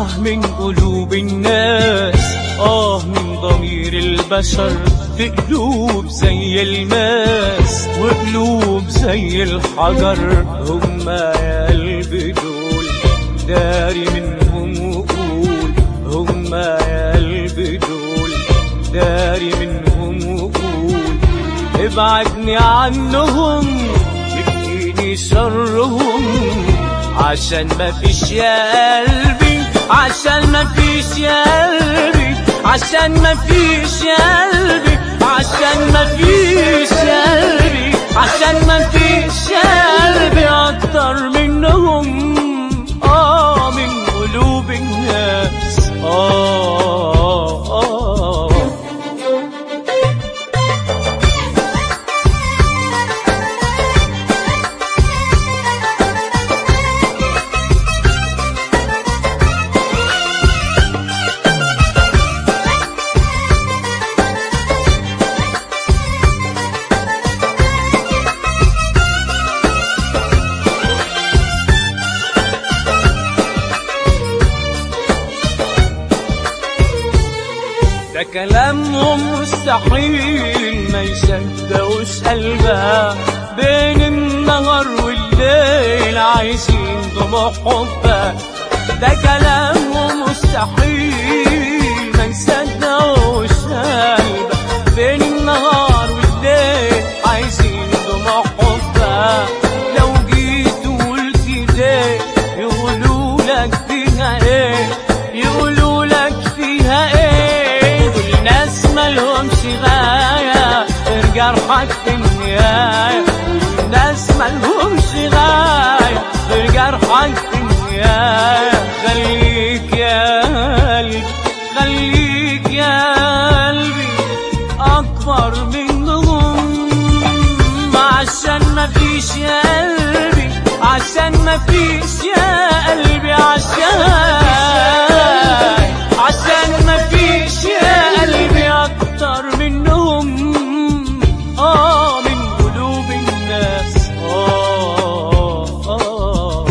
آه من قلوب الناس آه من ضمير البشر في قلوب زي الماس وقلوب زي الحجر هما يا قلبي دول داري منهم وقول هما يا قلبي دول داري منهم وقول ابعدني عنهم يكفيني شرهم عشان ما فيش يا قلبي عشان ما فيش يا قلبي عشان ما فيش يا قلبي عشان ما فيش يا قلبي عشان ما فيش يا قلبي اكتر منهم اه من قلوب الناس اه اه ده كلامهم مستحيل ما يصدقوش قلبها بين النهار والليل عايشين دموع حبها ده كلامهم مستحيل ما يصدقوش قلبها بين النهار والليل عايشين دموع حبها لو جيت وقلت ليه يقولوا لك فيها ايه يقولوا لك فيها ايه دول ناس مالهمش غاية غير جرحك في النهاية دول ناس مالهمش غاية غير جرحك في النهاية خليك يا قلبي خليك يا قلبي أكبر منهم عشان ما فيش يا قلبي عشان ما فيش يا قلبي عشان عشان ما فيش يا قلبي اكتر منهم اه من قلوب الناس اه اه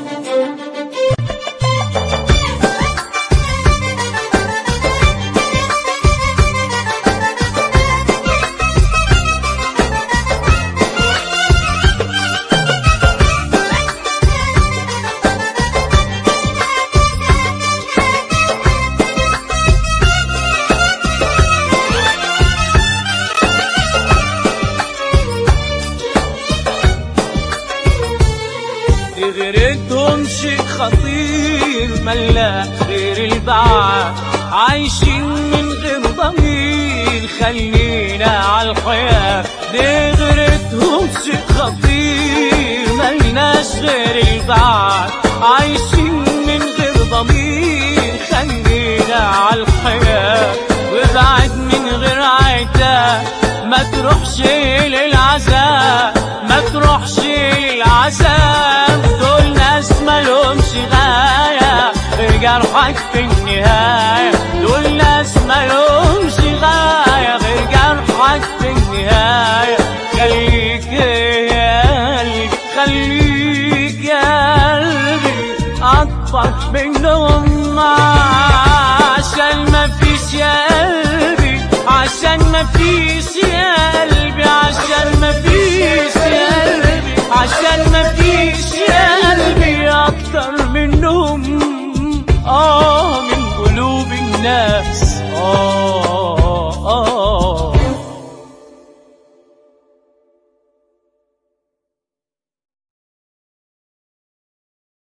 دي غيرتهم شيء خطير ملا غير البعاد عايشين من غير ضمير خلينا على الحياة دي غيرتهم شيء خطير ملناش غير البعاد عايشين من غير ضمير خلينا على الحياة وابعد من غير عتاب ما تروحش للعذاب ما تروحش للعذاب دول ناس مالهمش غاية غير جرحك في النهاية دول ناس مالهمش غاية غير جرحك في النهاية خليك يا قلبي خليك يا قلبي أكبر منهم عشان ما فيش يا قلبي عشان ما فيش يا قلبي عشان ما فيش يا قلبي عشان ما فيش يا قلبي أكتر